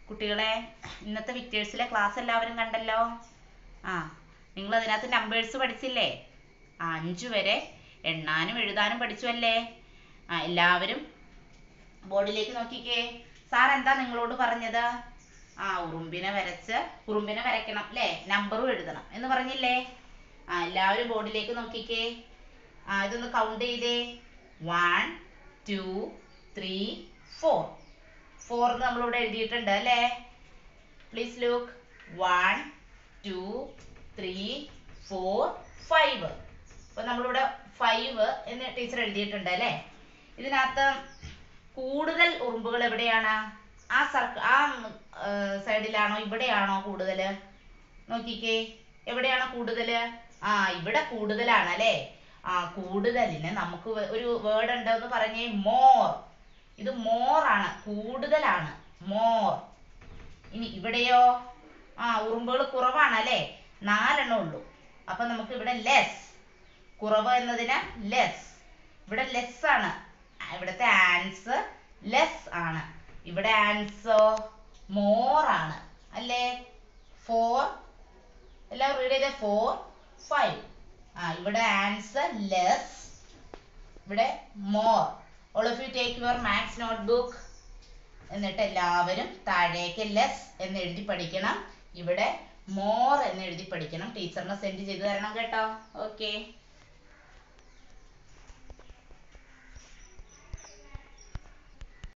കുട്ടികളെ ഇന്നത്തെ വിക്ടേഴ്സിലെ ക്ലാസ് എല്ലാവരും കണ്ടല്ലോ ആ നിങ്ങൾ അതിനകത്ത് നമ്പേഴ്സ് പഠിച്ചില്ലേ ആ അഞ്ചു വരെ എണ്ണാനും എഴുതാനും പഠിച്ചു അല്ലേ ആ എല്ലാവരും ബോർഡിലേക്ക് നോക്കിക്കേ സാർ എന്താ നിങ്ങളോട് പറഞ്ഞത് ആ ഉറുമ്പിനെ വരച്ച് ഉറുമ്പിനെ വരയ്ക്കണം അല്ലേ നമ്പറും എഴുതണം എന്ന് പറഞ്ഞില്ലേ ആ എല്ലാവരും ബോർഡിലേക്ക് നോക്കിക്കേ ആ ഇതൊന്ന് കൗണ്ട് ചെയ്തേ one two three four four നമ്മളിവിടെ എഴുതിയിട്ടുണ്ട് അല്ലേ please look one two three four five അപ്പൊ നമ്മളിവിടെ ഫൈവ് എന്ന് ടീച്ചർ എഴുതിയിട്ടുണ്ട് അല്ലേ ഇതിനകത്ത് കൂടുതൽ ഉറുമ്പുകൾ എവിടെയാണ് ആ സർക്കിൾ ആ സൈഡിലാണോ ഇവിടെയാണോ കൂടുതൽ നോക്കിക്കേ എവിടെയാണോ കൂടുതൽ ആ ഇവിടെ കൂടുതലാണ് അല്ലേ ആ കൂടുതലിന് നമുക്ക് വ- ഒരു വേർഡ് ഉണ്ട് എന്ന് പറഞ്ഞേ മോർ ഇത് മോർ ആണ് കൂടുതലാണ് മോർ ഇനി ഇവിടെയോ ആ ഉറുമ്പുകൾ കുറവാണ് അല്ലേ നാലെണ്ണം ഉള്ളൂ അപ്പൊ നമുക്ക് ഇവിടെ ലെസ് കുറവ് എന്നതിന് ലെസ് ഇവിടെ ലെസ് ആണ് ആ, ഇവിടുത്തെ ആൻസ് ലെസ് ആണ് ഇവിടെ ആൻസോ മോർ ആണ് അല്ലേ ഫോർ എല്ലാവരും റീഡ് ചെയ്തേ ഫോർ ഫൈവ് ആ ഇവിടെ ആൻസർ ലെസ് ഇവിടെ more all of you take your maths notebook എന്നിട്ട് എല്ലാവരും താഴേക്ക് ലെസ് എന്ന് എഴുതി പഠിക്കണം ഇവിടെ മോർ എന്ന് എഴുതി പഠിക്കണം ടീച്ചറിനെ സെൻഡ് ചെയ്ത് തരണം കേട്ടോ ഓക്കെ